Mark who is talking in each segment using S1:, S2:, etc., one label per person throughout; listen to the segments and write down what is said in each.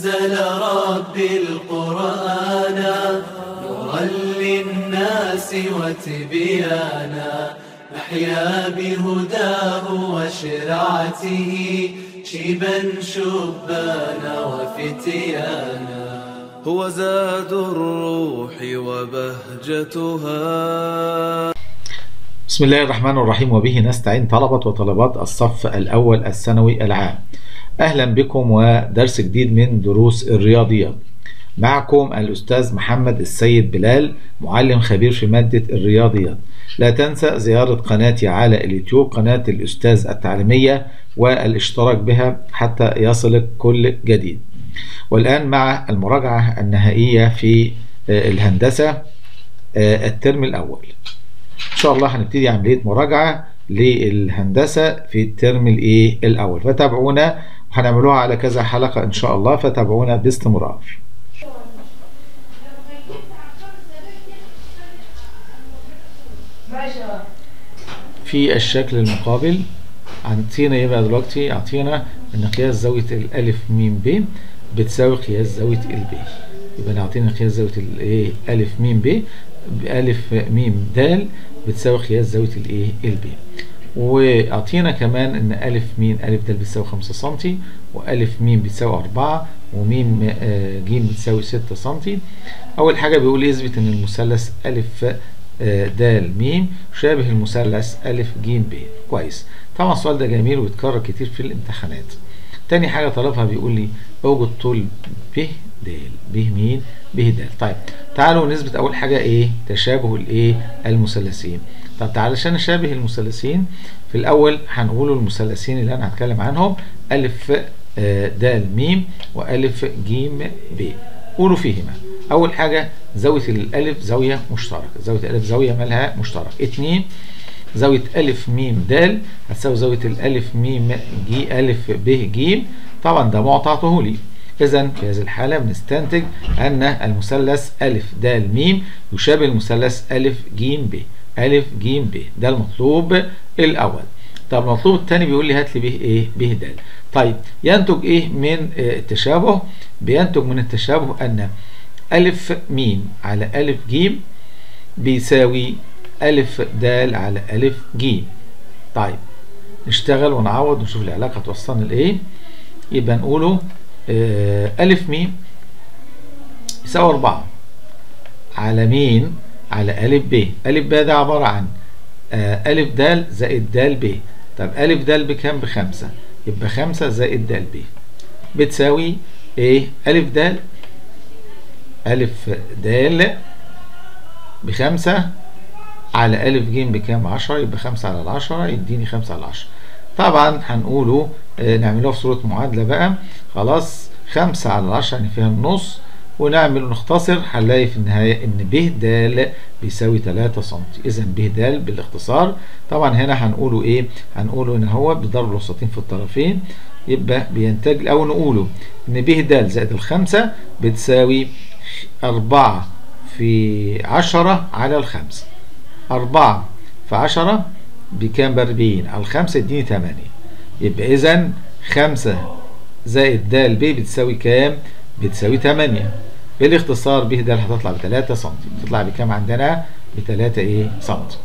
S1: أنزل ربي القرآن نورا للناس وتبيانا نحيا بهداه وشرعته شيبا شبانا وفتيانا
S2: هو زاد الروح وبهجتها
S3: بسم الله الرحمن الرحيم وبه نستعين طلبة وطالبات الصف الأول الثانوي العام أهلا بكم ودرس جديد من دروس الرياضيات معكم الأستاذ محمد السيد بلال معلم خبير في مادة الرياضيات لا تنسى زيارة قناتي على اليوتيوب قناة الأستاذ التعليمية والاشتراك بها حتى يصلك كل جديد والآن مع المراجعة النهائية في الهندسة الترم الأول إن شاء الله هنبتدي عملية مراجعة للهندسة في الترم الإيه الأول فتابعونا وهنعملوها على كذا حلقة إن شاء الله فتابعونا باستمرار في الشكل المقابل عطينا ايه بقى دلوقتي اعطينا ان قياس زاويه الالف م ب بتساوي قياس زاويه الب يبقى نعطينا قياس زاويه الايه الف م ب بالف م د بتساوي قياس زاويه الايه الب واعطينا كمان ان الف م الف د بتساوي 5 سم والف م بتساوي 4 وم ج بتساوي 6 سم اول حاجه بيقول يثبت ان المثلث الف د م شابه المثلث أ ج ب كويس طبعا السؤال ده جميل ويتكرر كتير في الامتحانات تاني حاجة طلبها بيقول لي اوجد طول ب د ب مين ب د طيب تعالوا نثبت اول حاجة ايه تشابه الايه المثلثين طب تعالى عشان نشابه المثلثين في الاول هنقولوا المثلثين اللي انا هتكلم عنهم أ د م وألف ج ب قولوا فيهما اول حاجه زاويه الالف زاويه مشتركه زاويه الالف زاويه مالها مشترك اتنين زاويه الف م د هتساوي زاويه الالف م ج الف ب ج طبعا ده معطى لي اذا في هذه الحاله بنستنتج ان المثلث الف د م يشابه المثلث الف ج ب الف ج ب ده المطلوب الاول طب المطلوب الثاني بيقول لي هات لي ب ايه ب د طيب ينتج ايه من التشابه بينتج من التشابه ان ألف م على ألف ج بيساوي ألف د على ألف ج طيب نشتغل ونعوض ونشوف العلاقة توصلنا لإيه يبقى نقوله آه ألف م يساوي أربعة على م على ألف ب ألف ب ده عبارة عن آه ألف د زائد د ب طب ألف د بكام بخمسة يبقى خمسة زائد د ب بتساوي إيه ألف د ألف د بخمسة على ألف ج بكام عشرة يبقى خمسة على العشرة يديني خمسة على العشرة طبعا هنقوله آه نعملوها في صورة معادلة بقى خلاص خمسة على العشرة يعني فيها النص ونعمل ونختصر هنلاقي في النهاية إن ب د بيساوي 3 سم إذا ب د بالاختصار طبعا هنا هنقوله إيه؟ هنقوله إن هو بضرب الوسطين في الطرفين يبقى بينتج أو نقوله إن ب د زائد الخمسة بتساوي أربعة في عشرة على الخمسة أربعة في عشرة بكام بأربعين على الخمسة يديني تمانية يبقى إذا خمسة زائد د ب بتساوي كام؟ بتساوي تمانية بالاختصار ب د هتطلع بتلاتة سنتي تطلع بكام عندنا؟ بتلاتة إيه سنتي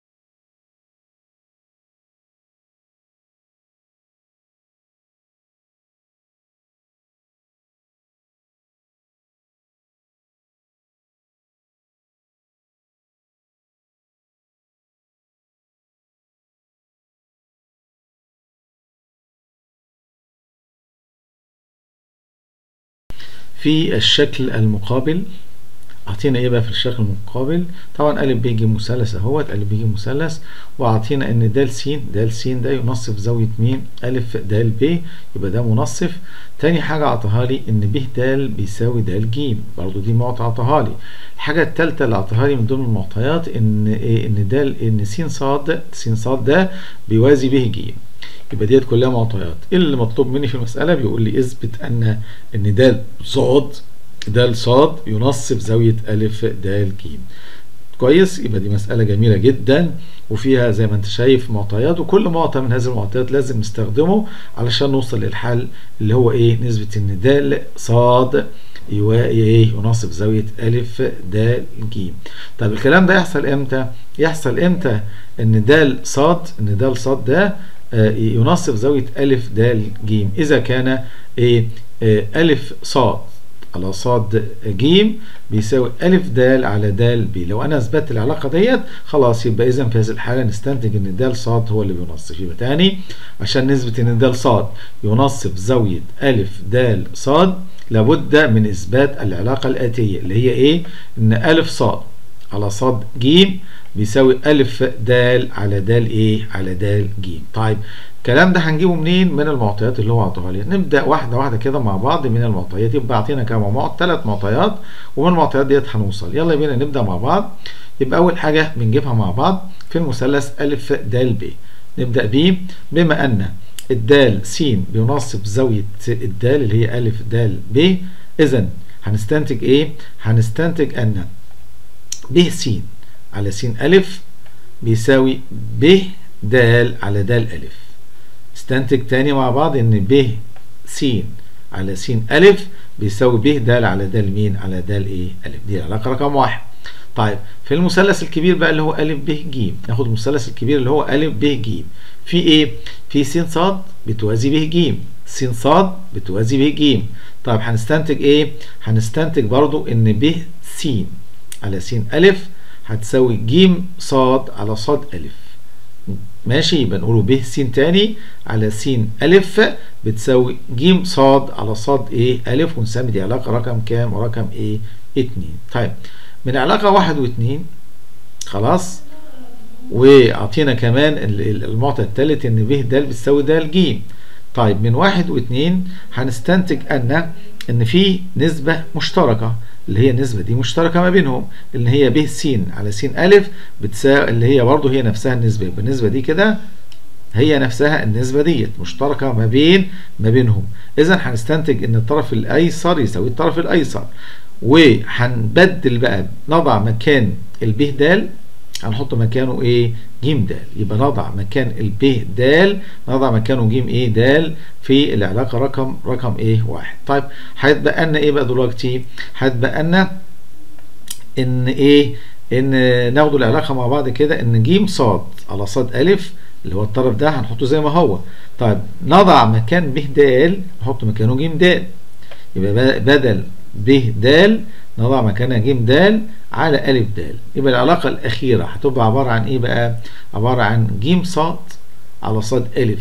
S3: في الشكل المقابل اعطينا ايه بقى في الشكل المقابل طبعا ا ب ج مثلث اهوت ا ب ج مثلث واعطينا ان د س د س ده ينصف زاويه مين ا د ب يبقى ده منصف تاني حاجه اعطاها لي ان ب د بيساوي د ج برضو دي معطى اعطاها لي الحاجه الثالثه اللي اعطاها لي من ضمن المعطيات ان ايه ان د ان س ص س ص ده بيوازي ب ج يبقى ديت كلها معطيات اللي مطلوب مني في المساله بيقول لي اثبت ان ان د ص د ص ينصف زاويه ا د ج كويس يبقى دي مسألة جميلة جدا وفيها زي ما انت شايف معطيات وكل معطى من هذه المعطيات لازم نستخدمه علشان نوصل للحل اللي هو ايه نسبة ان د صاد ايه يناسب زاوية ألف د ج طب الكلام ده يحصل امتى؟ يحصل امتى ان د صاد ان د صاد ده يناسب زاوية ألف د ج إذا كان ايه ألف صاد على صاد ج بيساوي ألف د على د ب لو أنا أثبتت العلاقة ديت خلاص يبقى إذا في هذه الحالة نستنتج إن د صاد هو اللي بينصف يبقى تاني عشان نثبت إن د صاد ينصف زاوية ألف د صاد لابد من إثبات العلاقة الآتية اللي هي إيه؟ إن ألف صاد على صاد ج بيساوي ألف د على د إيه؟ على د ج طيب الكلام ده هنجيبه منين؟ من المعطيات اللي هو عطاها لي نبدأ واحدة واحدة كده مع بعض من المعطيات يبقى أعطينا كام معطى؟ ثلاث معطيات ومن المعطيات ديت هنوصل يلا بينا نبدأ مع بعض يبقى أول حاجة بنجيبها مع بعض في المثلث ألف د ب نبدأ بيه بما أن الدال س بيناسب زاوية الدال اللي هي ألف د ب إذا هنستنتج إيه؟ هنستنتج أن ب س على س ألف بيساوي ب د على د ألف استنتج تاني مع بعض إن ب س على س ألف بيساوي ب د على د مين؟ على د إيه؟ ألف دي العلاقة رقم واحد طيب في المثلث الكبير بقى اللي هو أ ب ج ناخد المثلث الكبير اللي هو أ ب ج في إيه؟ في س ص بتوازي ب ج س ص بتوازي ب ج طيب هنستنتج إيه؟ هنستنتج برضو إن ب س على س أ هتساوي ج ص على ص أ ماشي يبقى نقوله ب س تاني على س أ بتساوي ج ص على ص ايه أ ونسمي دي علاقة رقم كام ورقم ايه اتنين طيب من علاقة واحد واتنين خلاص واعطينا كمان المعطى الثالث ان ب د بتساوي د ج طيب من واحد واتنين هنستنتج ان ان في نسبة مشتركة اللي هي النسبة دي مشتركة ما بينهم اللي هي ب س على س أ بتساوي اللي هي برضه هي نفسها النسبة يبقى النسبة دي كده هي نفسها النسبة ديت مشتركة ما بين ما بينهم إذا هنستنتج إن الطرف الأيسر يساوي الطرف الأيسر وهنبدل بقى نضع مكان الب د هنحط مكانه ايه ج د يبقى نضع مكان الب د نضع مكانه ج ايه د في العلاقه رقم رقم ايه واحد طيب هيتبقى لنا ايه بقى دلوقتي هيتبقى لنا ان ايه ان ناخد العلاقه مع بعض كده ان ج ص على ص ا اللي هو الطرف ده هنحطه زي ما هو طيب نضع مكان ب د نحط مكانه ج د يبقى بدل ب د نضع مكانها ج د على أ د يبقى العلاقة الأخيرة هتبقى عبارة عن إيه بقى؟ عبارة عن ج ص على ص أ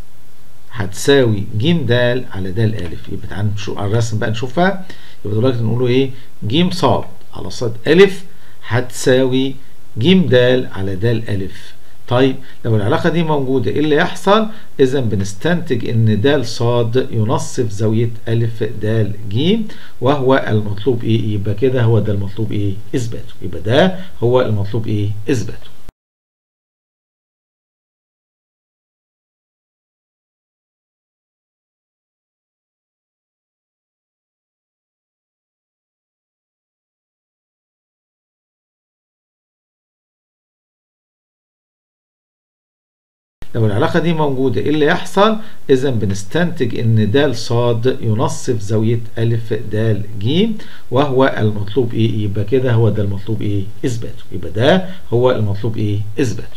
S3: هتساوي ج د على د أ يبقى تعالى نشوف على الرسم بقى نشوفها يبقى دلوقتي نقوله إيه؟ ج ص على ص أ هتساوي ج د على د أ طيب لو العلاقة دي موجودة ايه اللي يحصل؟ إذا بنستنتج إن د ص ينصف زاوية أ د ج وهو المطلوب إيه؟ يبقى كده هو ده المطلوب إيه؟ إثباته، يبقى ده هو المطلوب إيه؟ إثباته. لو العلاقة دي موجودة ايه اللي يحصل؟ إذا بنستنتج إن د ص ينصف زاوية أ د ج وهو المطلوب إيه؟ يبقى كده هو ده المطلوب إيه؟ إثباته، يبقى ده هو المطلوب إيه؟ إثباته.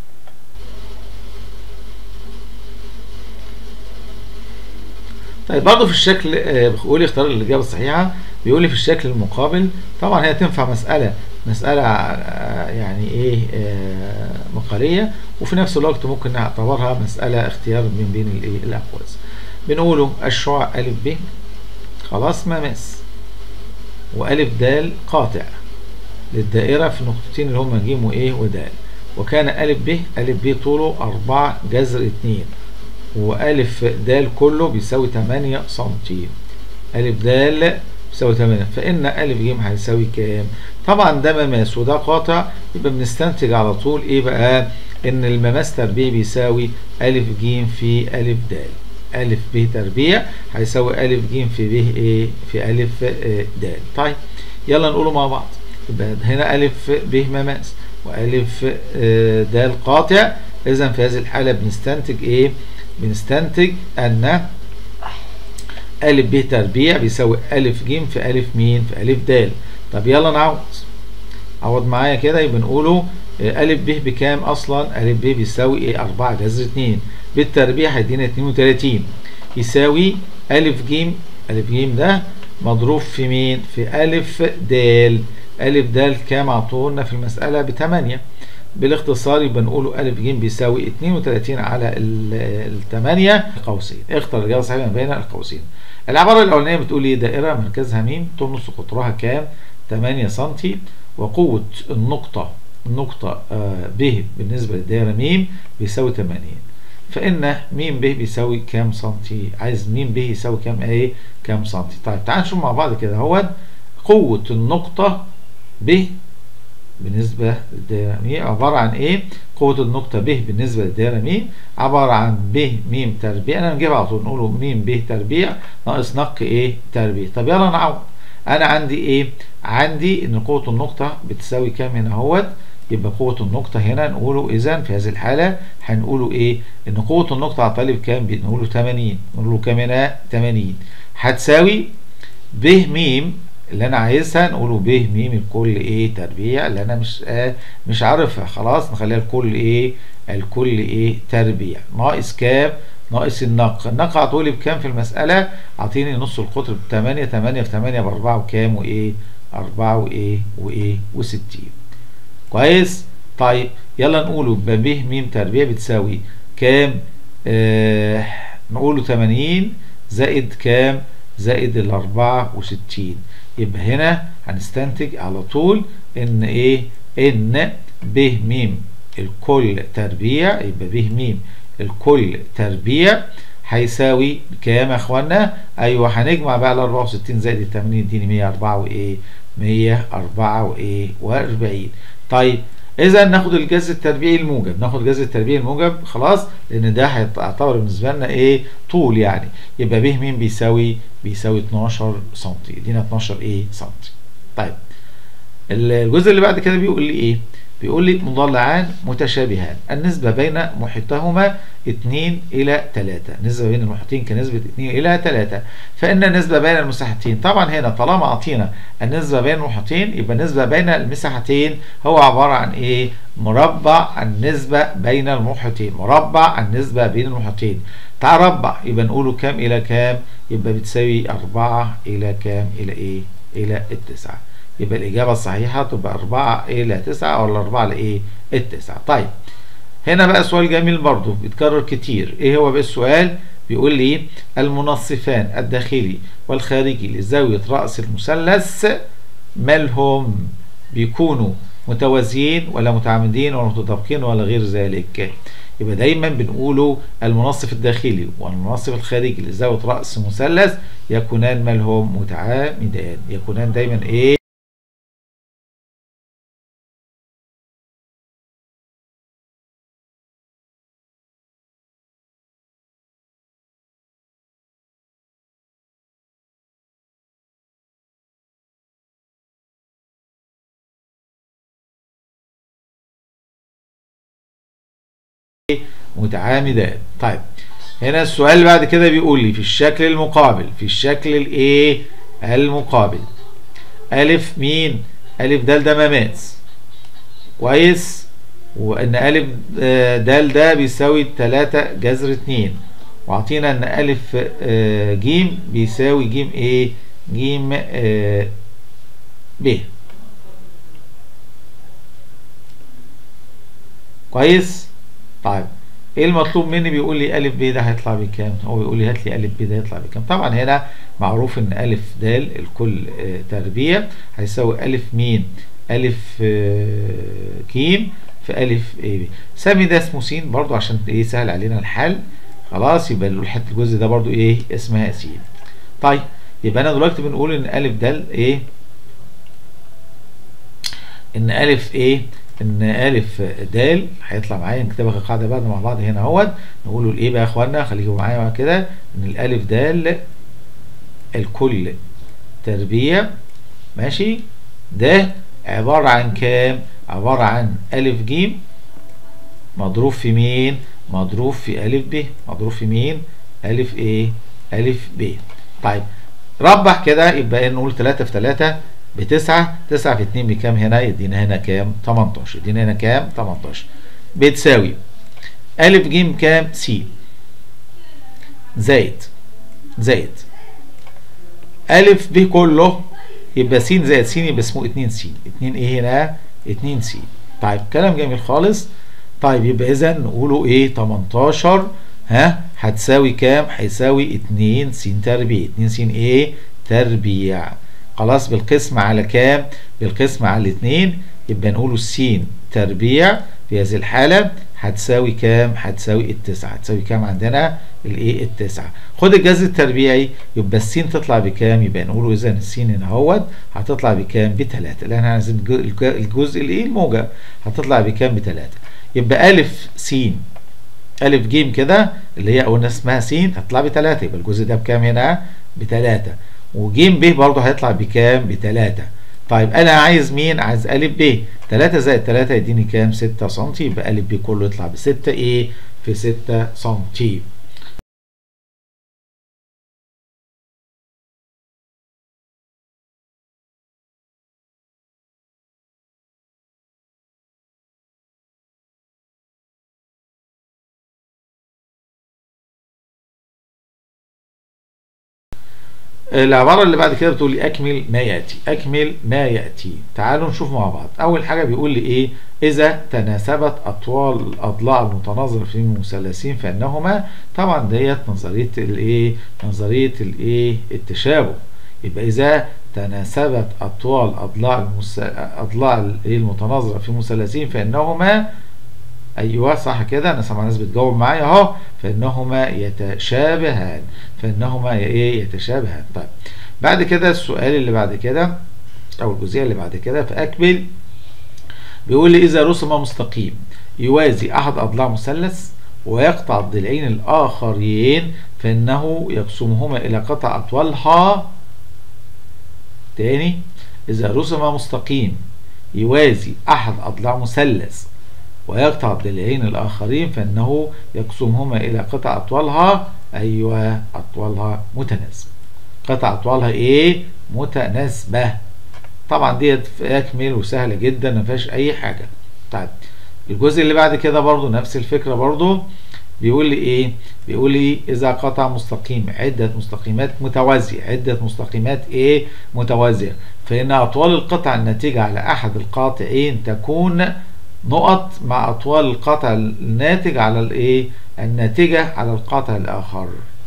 S3: طيب برضه في الشكل بيقول لي اختار الإجابة الصحيحة بيقول لي في الشكل المقابل طبعا هي تنفع مسألة مسألة يعني ايه مقالية وفي نفس الوقت ممكن نعتبرها مسألة اختيار من بين الايه الأقواس بنقوله الشعاع أ ب خلاص مماس وألف د قاطع للدائرة في النقطتين اللي هما ج وإيه ود وكان أ ب أ ب طوله 4 جذر 2 وألف د كله بيساوي 8 سنتي أ د بيساوي 8 فإن أ ج هيساوي كام؟ طبعا ده مماس وده قاطع يبقى بنستنتج على طول إيه بقى؟ إن المماس تربيع بيساوي أ ج في أ د أ ب تربيع هيساوي أ ج في ب إيه؟ في أ د طيب يلا نقوله مع بعض يبقى هنا ألف ب مماس وألف آه، د قاطع إذا في هذه الحالة بنستنتج إيه؟ بنستنتج أن ألف ب تربيع بيساوي ألف ج في ألف مين؟ في ألف د طب يلا نعوض عوض معايا كده يبقى نقوله آه، ألف ب بكام أصلا؟ ألف ب بيساوي إيه؟ 4 جذر 2 بالتربيع هيدينا 32 يساوي ألف ج ألف ج ده مضروب في مين؟ في ألف د ألف د كام عطولنا في المسألة ب 8 بالاختصار يبقى نقوله ألف ج بيساوي 32 على ال 8 قوسين اختر الإجابة الصحيحة ما بين القوسين العبارة الأولانية بتقول إيه دائرة مركزها م تنص قطرها كام 8 سم وقوة النقطة النقطة آه ب بالنسبة للدائرة م بيساوي 80 فإن م ب بيساوي كام سنتي عايز م ب يساوي كام ايه كام سنتي طيب تعال نشوف مع بعض كده هو قوة النقطة ب بالنسبة للدائرة م عبارة عن ايه قوة النقطة ب بالنسبة للدائرة م عبارة عن ب م تربيع انا نجيبها على طول نقوله م ب تربيع ناقص نق ايه تربيع طب يلا نعوض انا عندي ايه عندي ان قوة النقطة بتساوي كام هنا اهوت يبقى قوة النقطة هنا نقوله إذا في هذه الحالة هنقوله إيه؟ إن قوة النقطة على طالب كام؟ بنقوله 80 نقول له كام هنا؟ 80 هتساوي ب م اللي أنا عايزها نقوله ب م الكل إيه؟ تربيع اللي أنا مش آه مش عارفها خلاص نخليها الكل إيه؟ الكل إيه؟ تربيع ناقص كام؟ ناقص النق النق عطولي بكام في المسألة؟ عاطيني نص القطر ب 8 8 في 8 ب 4 وكام وإيه؟ 4 وإيه؟ وإيه؟ و60 كويس طيب يلا نقوله ب م تربيع بتساوي كام آه نقوله 80 زائد كام زائد ال 64 يبقى هنا هنستنتج على طول ان ايه ان ب م الكل تربيع يبقى ب م الكل تربيع هيساوي كام يا اخوانا ايوه هنجمع بقى ال 64 زائد ال 80 يديني 104 وايه 104 وايه و40 طيب اذا ناخد الجذر التربيعي الموجب ناخد الجذر التربيعي الموجب خلاص لان ده هيعتبر بالنسبه لنا ايه طول يعني يبقى ب م بيساوي بيساوي 12 سم يدينا 12 ايه سم طيب الجزء اللي بعد كده بيقول لي ايه بيقول لي مضلعان متشابهان النسبة بين محيطهما 2 إلى 3 النسبة بين المحيطين كنسبة 2 إلى 3 فإن النسبة بين المساحتين طبعا هنا طالما أعطينا النسبة بين المحيطين يبقى النسبة بين المساحتين هو عبارة عن إيه؟ مربع النسبة بين المحيطين مربع النسبة بين المحيطين تربع يبقى نقوله كام إلى كام؟ يبقى بتساوي 4 إلى كام؟ إلى إيه؟ إلى التسعة يبقى الإجابة الصحيحة تبقى 4 إلى 9 ولا 4 لإيه؟ التسعة طيب هنا بقى سؤال جميل برضو بيتكرر كتير إيه هو بقى السؤال؟ بيقول لي المنصفان الداخلي والخارجي لزاوية رأس المثلث مالهم بيكونوا متوازيين ولا متعامدين ولا متطابقين ولا غير ذلك يبقى دايما بنقوله المنصف الداخلي والمنصف الخارجي لزاوية رأس مثلث يكونان مالهم متعامدان يكونان دايما ايه متعامدان طيب هنا السؤال اللي بعد كده بيقول لي في الشكل المقابل في الشكل الايه المقابل الف مين الف د ده مماس كويس وان الف د ده بيساوي 3 جذر 2 واعطينا ان الف ج بيساوي ج ايه ج ب كويس طيب ايه المطلوب مني بيقول لي الف ب ده هيطلع بكام هو بيقول لي هات لي الف ب ده هيطلع بكام طبعا هنا معروف ان الف د الكل تربيع هيساوي الف مين الف ج في الف ايه ب سمي ده اسمه س برضو عشان ايه سهل علينا الحل خلاص يبقى الحته الجزء ده برضو ايه اسمها س طيب يبقى انا دلوقتي بنقول ان الف د ايه ان الف ايه ان الف د هيطلع معايا نكتبها كقاعده بعد مع بعض هنا اهوت نقوله الايه بقى يا اخوانا خليكم معايا كده ان الالف د الكل تربيع ماشي ده عبارة عن كام عبارة عن ألف جيم مضروب في مين مضروب في ألف ب مضروب في مين ألف إيه ألف ب طيب ربح كده يبقى نقول 3 في 3 بتسعة 9 في 2 بكام هنا يدينا هنا كام 18 يدينا هنا كام 18 بتساوي ألف جيم كام س زائد زائد ألف ب كله يبقى س زائد س يبقى اسمه 2 س 2 ايه هنا 2 س طيب كلام جميل خالص طيب يبقى اذا نقوله ايه 18 ها هتساوي كام هيساوي 2 س تربيع 2 س ايه تربيع خلاص بالقسم على كام بالقسم على 2 يبقى نقوله س تربيع في هذه الحالة هتساوي كام هتساوي التسعة هتساوي كام عندنا الايه التسعة خد الجذر التربيعي يبقى السين تطلع بكام يبقى نقوله اذا السين هنا اهوت هتطلع بكام بتلاتة لان احنا عايزين الجزء الايه الموجب هتطلع بكام بتلاتة يبقى الف س الف جيم كده اللي هي قلنا اسمها س هتطلع بتلاتة يبقى الجزء ده بكام هنا بتلاتة وجيم ب برضه هيطلع بكام بتلاتة طيب انا عايز مين عايز ا ب 3 زائد 3 يديني كام 6 سم يبقى ا ب كله يطلع ب 6 ايه في 6 سم العبارة اللي بعد كده بتقول لي أكمل ما يأتي أكمل ما يأتي تعالوا نشوف مع بعض أول حاجة بيقول لي إيه إذا تناسبت أطوال الأضلاع المتناظرة في المثلثين فإنهما طبعا ديت نظرية الإيه نظرية الإيه التشابه يبقى إذا تناسبت أطوال أضلاع المس... أضلاع المتناظرة في مثلثين فإنهما ايوه صح كده انا سامع ناس بتجاوب معايا اهو فانهما يتشابهان فانهما ايه يتشابهان طيب بعد كده السؤال اللي بعد كده او الجزئيه اللي بعد كده فاكمل بيقول لي اذا رسم مستقيم يوازي احد اضلاع مثلث ويقطع الضلعين الاخرين فانه يقسمهما الى قطع اطولها تاني اذا رسم مستقيم يوازي احد اضلاع مثلث ويقطع الضلعين الآخرين فإنه يقسمهما إلى قطع أطولها أيوة أطولها متناسبة قطع أطولها إيه؟ متناسبة طبعا ديت أكمل وسهلة جدا ما فيهاش أي حاجة طيب الجزء اللي بعد كده برضو نفس الفكرة برضو بيقول لي ايه بيقول لي اذا قطع مستقيم عدة مستقيمات متوازية عدة مستقيمات ايه متوازية فان اطوال القطع الناتجة على احد القاطعين تكون نقط مع اطوال القطع الناتج على الايه الناتجة على القطع الاخر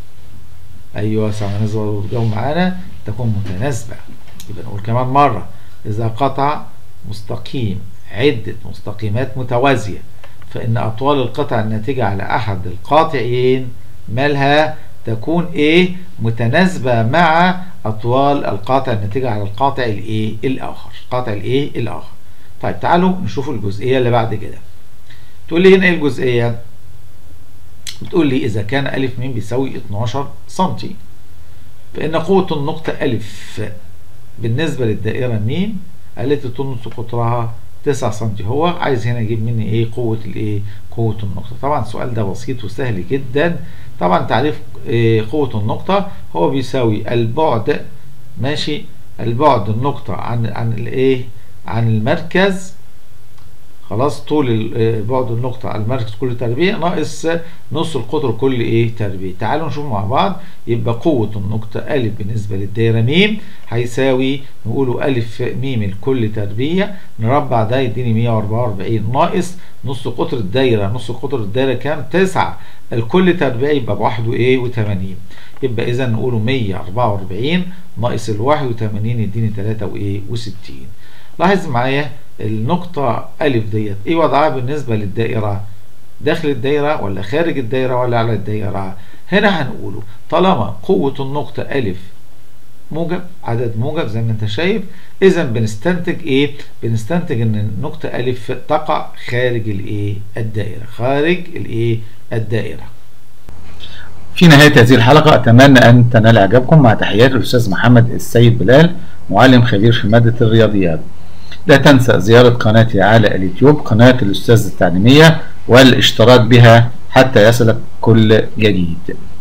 S3: ايوه سامع ناس بتجاوب معانا تكون متناسبة يبقى نقول كمان مرة اذا قطع مستقيم عدة مستقيمات متوازية فإن أطوال القطع الناتجة على أحد القاطعين مالها تكون إيه متناسبة مع أطوال القاطع الناتجة على القاطع الإيه الآخر قاطع الإيه الآخر طيب تعالوا نشوف الجزئية اللي بعد كده تقول لي هنا إيه الجزئية بتقول لي إذا كان ألف م بيساوي 12 سنتي فإن قوة النقطة ألف بالنسبة للدائرة م التي تنص قطرها 9 سم هو عايز هنا يجيب مني ايه قوه الايه قوه النقطه طبعا السؤال ده بسيط وسهل جدا طبعا تعريف إيه قوه النقطه هو بيساوي البعد ماشي البعد النقطه عن عن الايه عن المركز خلاص طول بعد النقطة على المركز كل تربيع ناقص نص القطر كل ايه تربيع تعالوا نشوف مع بعض يبقى قوة النقطة أ بالنسبة للدايرة م هيساوي نقوله أ م لكل تربيع نربع ده يديني 144 ناقص نص قطر الدايرة نص قطر الدايرة كام 9 الكل تربيع يبقى بواحد وايه وتمانين يبقى إذا نقوله 144 ناقص ال 81 يديني 3 وايه وستين لاحظ معايا النقطة ألف ديت إيه وضعها بالنسبة للدائرة داخل الدائرة ولا خارج الدائرة ولا على الدائرة هنا هنقوله طالما قوة النقطة ألف موجب عدد موجب زي ما انت شايف اذا بنستنتج ايه بنستنتج ان النقطة ألف تقع خارج الايه الدائرة خارج الايه الدائرة
S4: في نهاية هذه الحلقة أتمنى أن تنال إعجابكم مع تحيات الأستاذ محمد السيد بلال معلم خبير في مادة الرياضيات لا تنسى زيارة قناتي على اليوتيوب قناة الأستاذ التعليمية والاشتراك بها حتى يصلك كل جديد